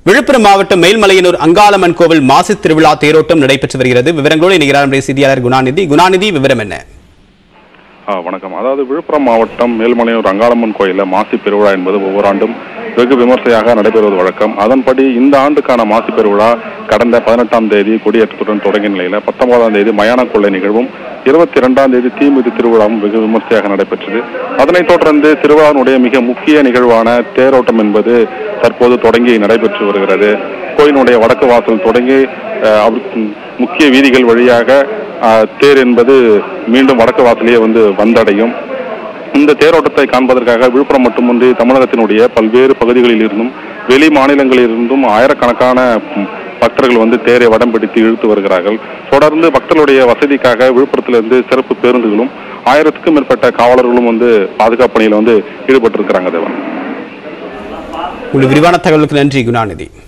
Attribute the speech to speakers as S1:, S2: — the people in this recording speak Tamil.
S1: விழுப்புரம் மாவட்டம் மேல்மலையனூர் அங்காளம்மன் கோவில் மாசி திருவிழா தேரோட்டம் நடைபெற்று வருகிறது விவரங்களோடு இணைகிறார் நம்முடைய செய்தியாளர் குணாநிதி குணாநிதி விவரம் என்ன
S2: ஆ, வணக்கம் அதாவது விழுப்புரம் மாவட்டம் மேல்மலையூர் அங்காளம்மன் கோயிலில் மாசி பெருவிழா என்பது ஒவ்வொரு ஆண்டும் வெகு விமர்சையாக நடைபெறுவது வழக்கம் அதன்படி இந்த ஆண்டுக்கான மாசி பெருவிழா கடந்த பதினெட்டாம் தேதி கொடியேற்றத்துடன் தொடங்கிய நிலையில் பத்தொன்பதாம் தேதி மயான கொள்ளை நிகழ்வும் இருபத்தி இரண்டாம் தேதி தீமிதி திருவிழாவும் வெகு விமர்சையாக நடைபெற்றது அதனைத் தொடர்ந்து திருவிழாவினுடைய மிக முக்கிய நிகழ்வான தேரோட்டம் என்பது தற்போது தொடங்கி நடைபெற்று வருகிறது கோயிலுடைய வடக்கு வாசல் தொடங்கி அஹ், அவருக்கு முக்கிய வீதிகள் வழியாக அஹ், தேர் என்பது மீண்டும் வடக்கு வாசலையே வந்து வந்தடையும் இந்த தேரோட்டத்தை காண்பதற்காக விழுப்புரம் மட்டுமின்றி தமிழகத்தினுடைய பல்வேறு பகுதிகளில் இருந்தும் வெளி மாநிலங்களில் இருந்தும் ஆயிரக்கணக்கான ம், பக்தர்கள் வந்து தேரை வடம் பிடித்து இழுத்து வருகிறார்கள் தொடர்ந்து பக்தர்களுடைய வசதிக்காக விழுப்புரத்திலிருந்து சிறப்பு பேருந்துகளும் ஆயிரத்துக்கும் மேற்பட்ட காவலர்களும் வந்து பாதுகாப்பு பணியில் வந்து ஈடுபட்டிருக்கிறாங்க தேவன்
S1: உங்கள் விரிவான தகவலுக்கு நன்றி குணாநிதி